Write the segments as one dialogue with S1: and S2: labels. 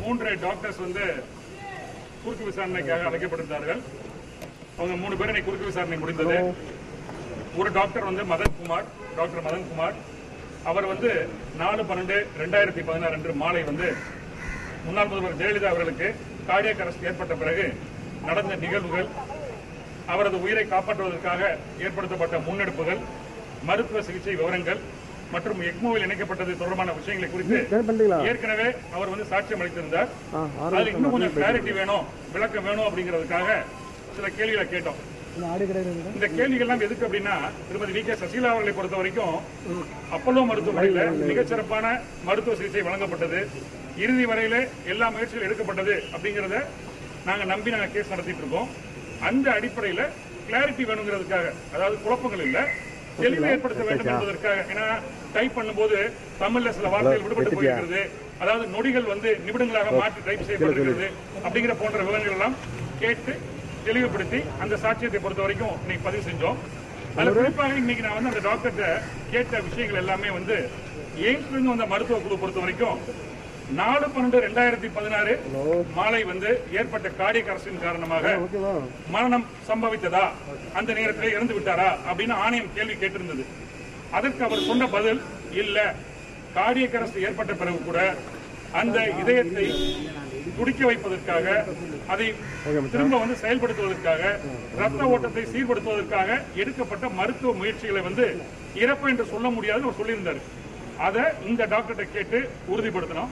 S1: மூன்று டாக்டர்ஸ் வந்து குறுக்கு விசாரணைக்காக அழைக்கப்பட்டிருந்தார்கள் அவங்க மூணு பேரும் இன்னைக்கு குறுக்கு விசாரணை முடிந்தது ஒரு டாக்டர் வந்து மதன் குமார் டாக்டர் மதன் குமார் அவர் வந்து நாலு பன்னெண்டு ரெண்டாயிரத்தி பதினாறு அன்று மாலை வந்து முன்னாள் முதல்வர் ஜெயலலிதா அவர்களுக்கு கார்டியக் அரஸ்ட் ஏற்பட்ட பிறகு நடந்த நிகழ்வுகள் அவரது உயிரை காப்பாற்றுவதற்காக ஏற்படுத்தப்பட்ட முன்னெடுப்புகள் மருத்துவ சிகிச்சை விவரங்கள் மற்றும் எக்மோவில் இணைக்கப்பட்டது தொடர்பான விஷயங்களை குறித்து ஏற்கனவே அவர் வந்து சாட்சியம் அளித்திருந்தார் அதுல இன்னும் கொஞ்சம் கிளாரிட்டி வேணும் விளக்கம் வேணும் அப்படிங்கிறதுக்காக சில கேள்விகளை கேட்டோம் இந்த கேள்விகள்லாம் எதுக்கு அப்படின்னா திருமதி வி கே சசிகலா அவர்களை பொறுத்த வரைக்கும் அப்பல்லோ மருத்துவமனையில மிகச்சிறப்பான மருத்துவ சிகிச்சை வழங்கப்பட்டது இறுதி வரையில எல்லா முயற்சிகளும் எடுக்கப்பட்டது அப்படிங்கறத நாங்க நம்பி நாங்க கேஸ் நடத்திட்டு இருக்கோம் அந்த அடிப்படையில கிளாரிட்டி வேணுங்கிறதுக்காக அதாவது குழப்பங்கள் இல்ல தெளிவு ஏற்படுத்த வேண்டும் என்பதற்காக ஏன்னா டைப் பண்ணும்போது தமிழ்ல சில வார்த்தைகள் விடுபட்டு போயிருக்கிறது அதாவது நொடிகள் வந்து நிமிடங்களாக மாற்றி டைப் செய்யப்பட்டிருக்கிறது அப்படிங்கிற போன்ற விவரங்கள் எல்லாம் கேட்டு தெளிவுபடுத்தி அந்த சாட்சியத்தை பொறுத்த வரைக்கும் இன்னைக்கு பதிவு செஞ்சோம் அதுல குறிப்பாக இன்னைக்கு நான் வந்து அந்த டாக்டர்கிட்ட கேட்ட விஷயங்கள் எல்லாமே வந்து எய்ம்ஸ்ல இருந்து வந்த மருத்துவ குழு பொறுத்த வரைக்கும் நாலு பன்னெண்டு ரெண்டாயிரத்தி பதினாறு மாலை வந்து ஏற்பட்ட கார்டியக் அரசின் காரணமாக மரணம் சம்பவித்ததா அந்த நேரத்தில் இறந்து விட்டாரா அப்படின்னு ஆணையம் கேள்வி கேட்டிருந்தது அதற்கு அவர் சொன்ன பதில் இல்ல கார்டியக் அரசு ஏற்பட்ட பிறகு கூட அந்த இதயத்தை துடிக்க வைப்பதற்காக அதை திரும்ப வந்து செயல்படுத்துவதற்காக ரத்த ஓட்டத்தை சீர்படுத்துவதற்காக எடுக்கப்பட்ட மருத்துவ முயற்சிகளை வந்து இறப்பு என்று சொல்ல முடியாதுன்னு அவர் சொல்லியிருந்தாரு அதை இந்த டாக்டர்கிட்ட கேட்டு உறுதிப்படுத்தணும்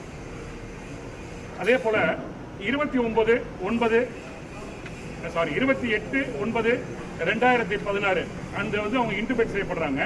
S1: அதே போல இருபத்தி ஒன்பது ஒன்பது சாரி இருபத்தி எட்டு ஒன்பது ரெண்டாயிரத்தி பதினாறு அந்த வந்து அவங்க இன்டிபேட் செய்யப்படுறாங்க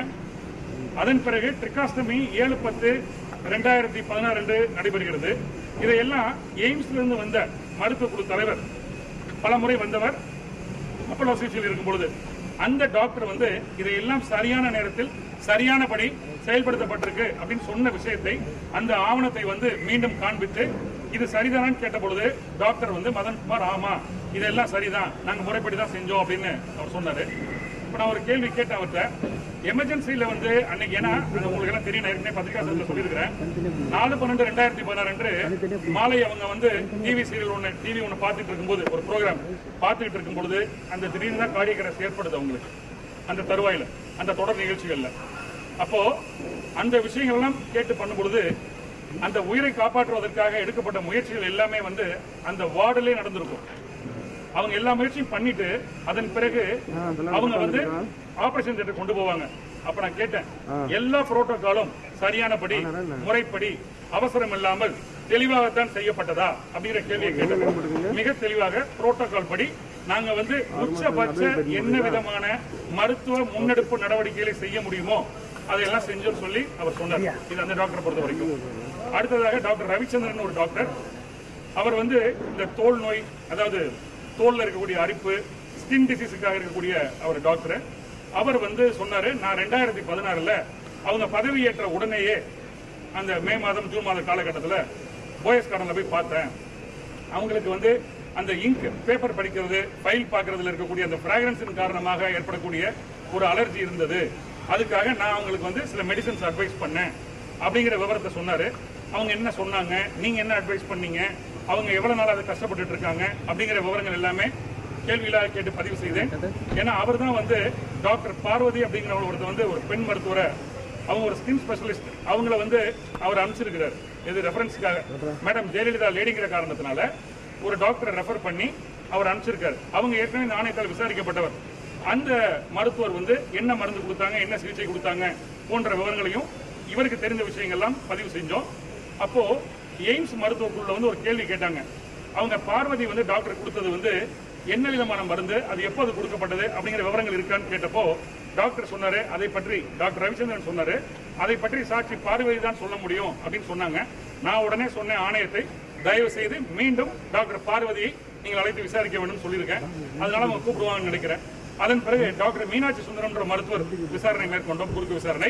S1: அதன் பிறகு ட்ரிகாஸ்டமி ஏழு பத்து ரெண்டாயிரத்தி பதினாறு அன்று நடைபெறுகிறது இதையெல்லாம் எய்ம்ஸ்ல இருந்து வந்த மருத்துவ குழு தலைவர் பல முறை வந்தவர் அப்போலோ சிகிச்சையில் இருக்கும் பொழுது அந்த டாக்டர் வந்து இதையெல்லாம் சரியான நேரத்தில் சரியானபடி செயல்படுத்தப்பட்டிருக்கு அப்படின்னு சொன்ன விஷயத்தை அந்த ஆவணத்தை வந்து மீண்டும் காண்பித்து இது சரிதானான்னு கேட்ட பொழுது டாக்டர் வந்து மதன்குமார் ஆமா இதெல்லாம் சரிதான் நாங்க முறைப்படி தான் செஞ்சோம் அப்படின்னு அவர் சொன்னாரு இப்ப நான் ஒரு கேள்வி கேட்டேன் அவர்கிட்ட எமர்ஜென்சில வந்து அன்னைக்கு ஏன்னா அது உங்களுக்கு எல்லாம் தெரியும் நான் ஏற்கனவே பத்திரிகா சங்கத்தில் சொல்லியிருக்கிறேன் நாலு பன்னெண்டு ரெண்டாயிரத்தி பதினாறு அன்று மாலை அவங்க வந்து டிவி சீரியல் ஒன்று டிவி ஒன்று பார்த்துட்டு இருக்கும்போது ஒரு ப்ரோக்ராம் பார்த்துக்கிட்டு இருக்கும் பொழுது அந்த திடீர்னு தான் கார்டியக் அரசு ஏற்படுது அவங்களுக்கு அந்த தருவாயில அந்த தொடர் நிகழ்ச்சிகள்ல அப்போ அந்த விஷயங்கள் எல்லாம் கேட்டு பண்ணும் பொழுது அந்த உயிரை காப்பாற்றுவதற்காக எடுக்கப்பட்ட முயற்சிகள் எல்லாமே வந்து அந்த வார்டிலே நடந்திருக்கும் அவங்க எல்லா முயற்சியும் பண்ணிட்டு அதன் பிறகு அவங்க வந்து ஆபரேஷன் தியேட்டர் கொண்டு போவாங்க அப்ப நான் கேட்டேன் எல்லா புரோட்டோகாலும் சரியானபடி முறைப்படி அவசரம் இல்லாமல் தெளிவாகத்தான் செய்யப்பட்டதா அப்படிங்கிற கேள்வியை கேட்டப்போ மிக தெளிவாக புரோட்டோகால் படி நாங்க வந்து உச்சபட்ச என்ன விதமான மருத்துவ முன்னெடுப்பு நடவடிக்கைகளை செய்ய முடியுமோ அதையெல்லாம் செஞ்சோம்னு சொல்லி அவர் சொன்னார் இது அந்த டாக்டரை பொறுத்த வரைக்கும் அடுத்ததாக டாக்டர் ரவிச்சந்திரன் ஒரு டாக்டர் அவர் வந்து இந்த தோல் நோய் அதாவது தோல்ல இருக்கக்கூடிய அரிப்பு ஸ்கின் டிசீஸுக்காக இருக்கக்கூடிய அவர் டாக்டர் அவர் வந்து சொன்னாரு நான் ரெண்டாயிரத்தி பதினாறுல அவங்க பதவியேற்ற உடனேயே அந்த மே மாதம் ஜூன் மாத காலகட்டத்தில் போயஸ் கார்டன்ல போய் பார்த்தேன் அவங்களுக்கு வந்து அந்த இங்க் பேப்பர் படிக்கிறது ஃபைல் பார்க்கறதுல இருக்கக்கூடிய அந்த ஃப்ராக்ரன்ஸின் காரணமாக ஏற்படக்கூடிய ஒரு அலர்ஜி இருந்தது அதுக்காக நான் அவங்களுக்கு வந்து சில மெடிசன்ஸ் அட்வைஸ் பண்ணேன் அப்படிங்கிற விவரத்தை சொன்னாரு அவங்க என்ன சொன்னாங்க நீங்க என்ன அட்வைஸ் பண்ணீங்க அவங்க எவ்வளவு நாள் அதை கஷ்டப்பட்டுட்டு இருக்காங்க அப்படிங்கிற விவரங்கள் எல்லாமே கேள்வியில கேட்டு பதிவு செய்தேன் ஏன்னா அவர் தான் வந்து டாக்டர் பார்வதி அப்படிங்கிற ஒருத்தர் வந்து ஒரு பெண் மருத்துவரை அவங்க ஒரு ஸ்கின் ஸ்பெஷலிஸ்ட் அவங்கள வந்து அவர் அனுப்பிச்சிருக்கிறார் இது ரெஃபரன்ஸ்க்காக மேடம் ஜெயலலிதா லேடிங்கிற காரணத்தினால ஒரு டாக்டரை ரெஃபர் பண்ணி அவர் அனுப்பிச்சிருக்காரு அவங்க ஏற்கனவே இந்த ஆணையத்தால் விசாரிக்கப்பட்டவர் அந்த மருத்துவர் வந்து என்ன மருந்து கொடுத்தாங்க என்ன சிகிச்சை கொடுத்தாங்க போன்ற விவரங்களையும் இவருக்கு தெரிந்த விஷயங்கள்லாம் பதிவு செஞ்சோம் அப்போ எய்ம்ஸ் மருத்துவ குழுல வந்து ஒரு கேள்வி கேட்டாங்க அவங்க பார்வதி வந்து டாக்டர் கொடுத்தது வந்து என்ன விதமான மருந்து அது எப்போது கொடுக்கப்பட்டது அப்படிங்கிற விவரங்கள் இருக்கான்னு கேட்டப்போ டாக்டர் சொன்னாரு அதை பற்றி டாக்டர் ரவிச்சந்திரன் சொன்னாரு அதை பற்றி சாட்சி பார்வதி தான் சொல்ல முடியும் அப்படின்னு சொன்னாங்க நான் உடனே சொன்ன ஆணையத்தை தயவு செய்து மீண்டும் டாக்டர் பார்வதியை நீங்கள் அழைத்து விசாரிக்க வேண்டும் சொல்லியிருக்கேன் அதனால அவங்க கூப்பிடுவாங்கன்னு நினைக்கிறேன் அதன் பிறகு டாக்டர் மீனாட்சி சுந்தரம்ன்ற மருத்துவர் விசாரணை மேற்கொண்டோம் குறுக்கு விசாரணை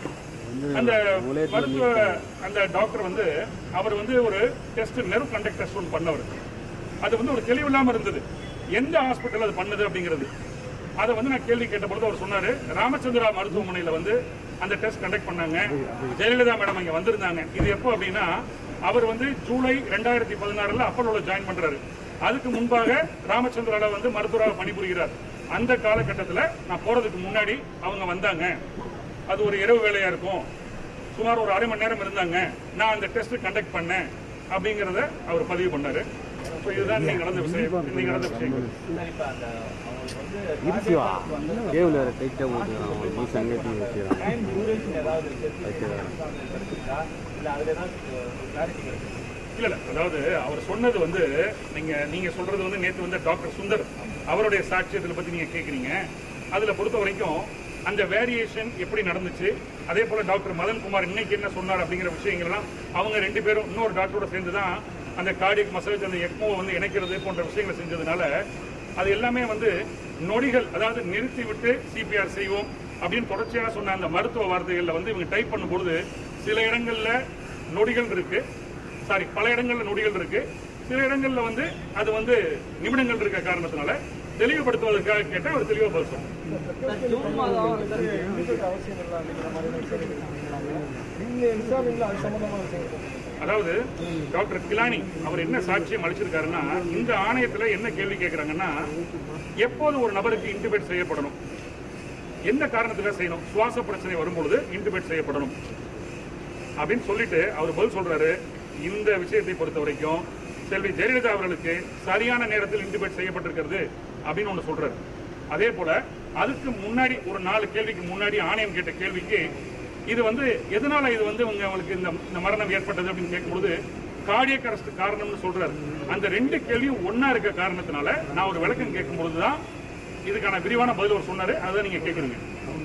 S1: அந்த மருத்துவ அந்த டாக்டர் வந்து அவர் வந்து ஒரு டெஸ்ட் நெர்வ் கண்டக்ட் டெஸ்ட் ஒன்று பண்ணவர் அது வந்து ஒரு தெளிவில்லாம இருந்தது எந்த ஹாஸ்பிட்டல் அது பண்ணது அப்படிங்கிறது அதை வந்து நான் கேள்வி கேட்ட பொழுது அவர் சொன்னாரு ராமச்சந்திரா மருத்துவமனையில வந்து அந்த டெஸ்ட் கண்டக்ட் பண்ணாங்க ஜெயலலிதா மேடம் இங்க வந்திருந்தாங்க இது எப்போ அப்படின்னா அவர் வந்து ஜூலை ரெண்டாயிரத்தி பதினாறுல அப்பல்லோல ஜாயின் பண்றாரு அதுக்கு முன்பாக ராமச்சந்திரால வந்து மருத்துவராக பணிபுரிகிறார் அந்த காலகட்டத்தில் நான் போறதுக்கு முன்னாடி அவங்க வந்தாங்க அது ஒரு இரவு வேலையா இருக்கும் சுமார் ஒரு அரை மணி நேரம் இருந்தாங்க நான் அந்த டெஸ்ட் கண்டக்ட் பண்ணேன் அப்படிங்கிறத அவர் பதிவு பண்ணாரு ஸோ இதுதான் இன்னைக்கு நடந்த விஷயம் இன்னைக்கு நடந்த விஷயங்கள்
S2: இருப்பியா கேபிள் வேறு டைட்டாக போட்டுக்கிறான் அவன் லூஸ் அங்கே தூக்கி வச்சுக்கிறான்
S1: இல்ல இல்ல அதாவது அவர் சொன்னது வந்து நீங்க நீங்க சொல்றது வந்து நேத்து வந்து டாக்டர் சுந்தர் அவருடைய சாட்சியத்துல பத்தி நீங்க கேக்குறீங்க அதுல பொறுத்த வரைக்கும் அந்த வேரியேஷன் எப்படி நடந்துச்சு அதே போல டாக்டர் மதன் குமார் இன்னைக்கு என்ன சொன்னார் அப்படிங்கிற விஷயங்கள்லாம் அவங்க ரெண்டு பேரும் இன்னொரு டாக்டரோட சேர்ந்து தான் அந்த கார்டியக் மசாஜ் அந்த எக்மோவை வந்து இணைக்கிறது போன்ற விஷயங்களை செஞ்சதுனால அது எல்லாமே வந்து நொடிகள் அதாவது நிறுத்தி விட்டு சிபிஆர் செய்வோம் அப்படின்னு தொடர்ச்சியாக சொன்ன அந்த மருத்துவ வார்த்தைகள்ல வந்து இவங்க டைப் பண்ணும்பொழுது சில இடங்கள்ல நொடிகள் இருக்கு சாரி பல இடங்கள்ல நொடிகள் இருக்கு சில இடங்கள்ல வந்து அது வந்து நிமிடங்கள் இருக்க காரணத்தினால தெளிவுபடுத்துவதற்காக கேட்டா அவர் தெளிவா பதில் சொல்லுங்க
S3: ஜூன் மாதம்
S4: அவசியம் இல்லை அப்படிங்கிற மாதிரி விஷயம் நீங்க விசாரணையில் அது சம்பந்தமான விஷயங்கள்
S1: அதாவது டாக்டர் கிலானி அவர் என்ன சாட்சியம் அளிச்சிருக்காருன்னா இந்த ஆணையத்துல என்ன கேள்வி கேட்கறாங்கன்னா எப்போது ஒரு நபருக்கு இன்டிபேட் செய்யப்படணும் எந்த காரணத்துக்காக செய்யணும் சுவாச பிரச்சனை வரும்பொழுது இன்டிபேட் செய்யப்படணும் அப்படின்னு சொல்லிட்டு அவர் பதில் சொல்றாரு இந்த விஷயத்தை பொறுத்த வரைக்கும் செல்வி ஜெயலலிதா அவர்களுக்கு சரியான நேரத்தில் இன்டிபேட் செய்யப்பட்டிருக்கிறது அப்படின்னு ஒன்று சொல்றாரு அதே போல அதுக்கு முன்னாடி ஒரு நாலு கேள்விக்கு முன்னாடி ஆணையம் கேட்ட கேள்விக்கு இது வந்து எதனால இது வந்து உங்க உங்களுக்கு இந்த இந்த மரணம் ஏற்பட்டது அப்படின்னு கேட்கும்போது கார்டியக் அரெஸ்ட் காரணம்னு சொல்றாரு அந்த ரெண்டு கேள்வியும் ஒண்ணா இருக்க காரணத்தினால நான் ஒரு விளக்கம் கேட்கும்பொழுது தான் இதுக்கான விரிவான பதில் அவர் சொன்னாரு அதை நீங்க கேட்குறீங்க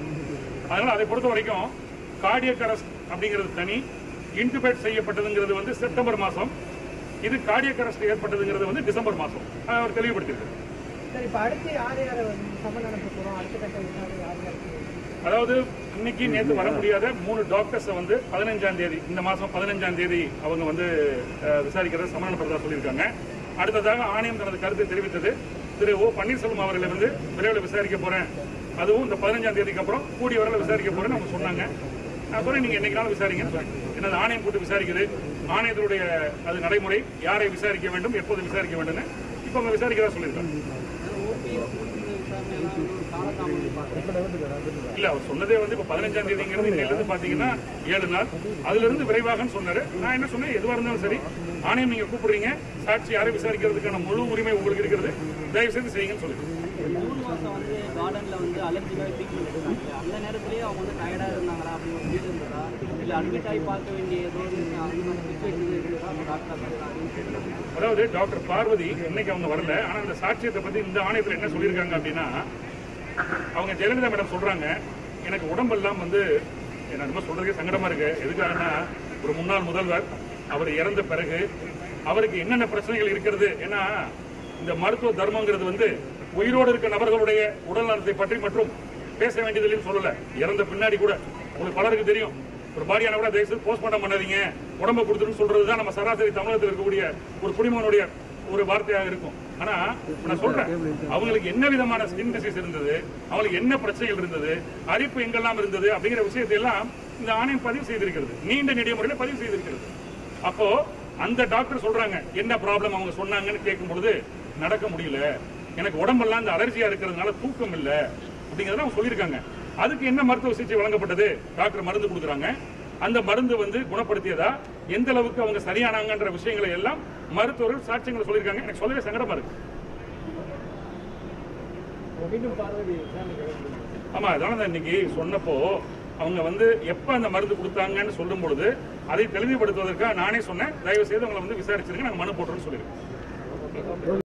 S1: அதனால அதை பொறுத்த வரைக்கும் கார்டியக் அரெஸ்ட் அப்படிங்கிறது தனி இன்டிபேட் செய்யப்பட்டதுங்கிறது வந்து செப்டம்பர் மாசம் இது கார்டியக் அரெஸ்ட் ஏற்பட்டதுங்கிறது வந்து டிசம்பர் மாசம் அதை அவர் தெளிவுபடுத்தியிருக்காரு
S5: சரி இப்போ அடுத்து யார் யாரை வந்து சம்மன் அனுப்ப போகிறோம் அடுத்த கட்ட விசாரணை யார் யாருக்கு
S1: அதாவது இன்னைக்கு நேற்று வர முடியாத மூணு டாக்டர்ஸை வந்து பதினஞ்சாம் தேதி இந்த மாசம் பதினஞ்சாம் தேதி அவங்க வந்து அஹ், விசாரிக்கிறத சமாதானப்படுறதா சொல்லியிருக்காங்க அடுத்ததாக ஆணையம் தனது கருத்தை தெரிவித்தது திரு ஓ பன்னீர்செல்வம் அவர்களை வந்து விரைவில் விசாரிக்க போறேன் அதுவும் இந்த பதினஞ்சாம் தேதிக்கு அப்புறம் கூடிய வரல விசாரிக்க போறேன்னு அவங்க சொன்னாங்க நான் சொன்னேன் நீங்க என்னைக்காலும் விசாரிங்கன்னு சொன்னேன் என்னது ஆணையம் கூட்டு விசாரிக்குது ஆணையத்தினுடைய அது நடைமுறை யாரை விசாரிக்க வேண்டும் எப்போது விசாரிக்க வேண்டும்னு இப்போ அவங்க விசாரிக்கிறதா சொல்லியிருக்காங்க இல்ல அவர் சொன்னதே வந்து இப்ப பதினஞ்சாம் தேதிங்கிறது இன்னையில இருந்து பாத்தீங்கன்னா ஏழு நாள் அதுல இருந்து விரைவாகன்னு சொன்னாரு நான் என்ன சொன்னேன் எதுவா இருந்தாலும் சரி ஆணையம் நீங்க கூப்பிடுறீங்க சாட்சி யாரை விசாரிக்கிறதுக்கான முழு உரிமை உங்களுக்கு இருக்கிறது தயவு செய்து செய்யுங்கன்னு சொல்லுங்க
S3: மூணு மாதம் வந்து கார்டனில் வந்து அலர்ஜிக்காக ட்ரீட்மெண்ட் எடுத்தாங்க அந்த நேரத்துலேயே அவங்க வந்து டயர்டாக இருந்தாங்களா அப்படின்னு ஒரு ஃபீல் இருந்ததா இல்லை அட்மிட் ஆகி பார்க்க வேண்டிய ஏதோ ஒரு அந்த மாதிரி சுச்சுவேஷன் இருந்ததா டாக்டர் அப்படின்னு கேட்குறாங்க
S1: அதாவது டாக்டர் பார்வதி இன்னைக்கு அவங்க வரல ஆனா அந்த சாட்சியத்தை பத்தி இந்த ஆணையத்துல என்ன சொல்லியிருக்காங்க அப்படின்னா அவங்க ஜெயலலிதா மேடம் சொல்றாங்க எனக்கு உடம்பெல்லாம் வந்து எனக்கு ரொம்ப சொல்றதுக்கே சங்கடமா இருக்கு எதுக்காகன்னா ஒரு முன்னாள் முதல்வர் அவர் இறந்த பிறகு அவருக்கு என்னென்ன பிரச்சனைகள் இருக்கிறது ஏன்னா இந்த மருத்துவ தர்மங்கிறது வந்து உயிரோடு இருக்க நபர்களுடைய உடல் நலத்தை பற்றி மற்றும் பேச வேண்டியதில்லைன்னு சொல்லல இறந்த பின்னாடி கூட உங்களுக்கு பலருக்கு தெரியும் ஒரு பாடியான கூட தயவுசெய்து போஸ்ட்மார்ட்டம் பண்ணாதீங்க உடம்ப கொடுத்துருன்னு சொல்றது தான் நம்ம சராசரி தமிழகத்தில் இருக்கக்கூடிய ஒரு குடிமகனுடைய ஒரு வார்த்தையாக இருக்கும் ஆனா இப்ப நான் சொல்றேன் அவங்களுக்கு என்ன விதமான ஸ்கின் டிசீஸ் இருந்தது அவங்களுக்கு என்ன பிரச்சனைகள் இருந்தது அரிப்பு எங்கெல்லாம் இருந்தது அப்படிங்கிற விஷயத்தை எல்லாம் இந்த ஆணையம் பதிவு செய்திருக்கிறது நீண்ட நெடிய முறையில் பதிவு செய்திருக்கிறது அப்போ அந்த டாக்டர் சொல்றாங்க என்ன ப்ராப்ளம் அவங்க சொன்னாங்கன்னு கேட்கும் பொழுது நடக்க முடியல எனக்கு உடம்பெல்லாம் இந்த அலர்ஜியா இருக்கிறதுனால தூக்கம் இல்ல அப்படிங்கறத அவங்க சொல்லியிருக்காங்க அதுக்கு என்ன மருத்துவ சிகிச்சை வழங்கப்பட்டது டாக்டர் மருந்து கொடுக்குறாங்க அந்த மருந்து வந்து குணப்படுத்தியதா எந்த அளவுக்கு அவங்க சரியானாங்கன்ற விஷயங்களை எல்லாம் மருத்துவர்கள் சாட்சியங்களை சொல்லியிருக்காங்க எனக்கு சொல்லவே சங்கடமா இருக்கு
S4: மீண்டும் பார்வதி விசாரணைக்கு
S1: ஆமா அதான தான் இன்னைக்கு சொன்னப்போ அவங்க வந்து எப்ப அந்த மருந்து கொடுத்தாங்கன்னு சொல்லும் பொழுது அதை தெளிவுபடுத்துவதற்காக நானே சொன்னேன் தயவு செய்து அவங்களை வந்து விசாரிச்சிருங்க நாங்க மனு போட்டுறோம்னு சொல்லியிருக்கோம்